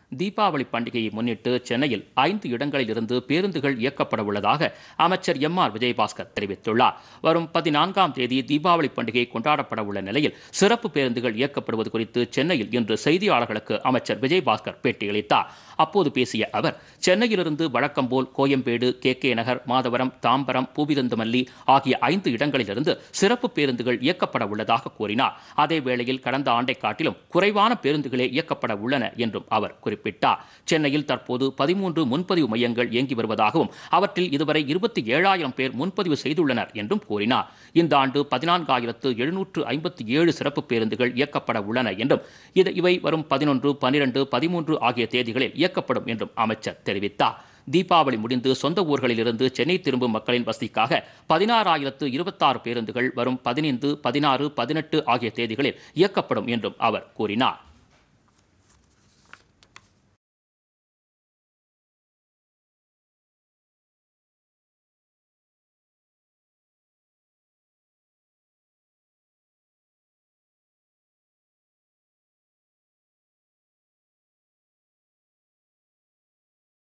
தீபாவளி பண்டிகையை முன்னிட்டு சென்னையில் ஐந்து இடங்களில் இருந்து பேருந்துகள் இயக்கப்பட உள்ளதாக அமைச்சர் எம் ஆர் விஜயபாஸ்கர் தெரிவித்துள்ளார் வரும் பதினான்காம் தேதி தீபாவளி பண்டிகை கொண்டாடப்பட உள்ள நிலையில் சிறப்பு பேருந்துகள் இயக்கப்படுவது குறித்து சென்னையில் இன்று செய்தியாளர்களுக்கு அமைச்சர் விஜயபாஸ்கர் பேட்டியளித்தார் அப்போது பேசிய அவர் சென்னையிலிருந்து வழக்கம் போல் கோயம்பேடு கே கே நகர் மாதவரம் தாம்பரம் பூவிதந்தமல்லி ஆகிய ஐந்து இடங்களிலிருந்து சிறப்பு பேருந்துகள் இயக்கப்பட உள்ளதாக கூறினார் அதே வேளையில் கடந்த ஆண்டை காட்டிலும் குறைவான பேருந்துகளே இயக்கப்பட உள்ளன என்றும் அவர் குறிப்பிட்டார் சென்னையில் தற்போது பதிமூன்று முன்பதிவு மையங்கள் இயங்கி வருவதாகவும் அவற்றில் இதுவரை இருபத்தி ஏழாயிரம் பேர் முன்பதிவு செய்துள்ளனர் என்றும் கூறினார் இந்த ஆண்டு பதினான்காயிரத்து எழுநூற்று ஐம்பத்தி ஏழு சிறப்பு பேருந்துகள் இயக்கப்பட உள்ளன என்றும் இது இவை வரும் பதினொன்று பனிரெண்டு பதிமூன்று ஆகிய தேதிகளில் இயக்கப்படும் என்றும் அமைச்சர் தெரிவித்தார் தீபாவளி முடிந்து சொந்த ஊர்களிலிருந்து சென்னை திரும்பும் மக்களின் வசதிக்காக பதினாறாயிரத்து இருபத்தாறு பேருந்துகள் வரும் பதினைந்து பதினாறு பதினெட்டு ஆகிய தேதிகளில் இயக்கப்படும் என்றும் அவர் கூறினார்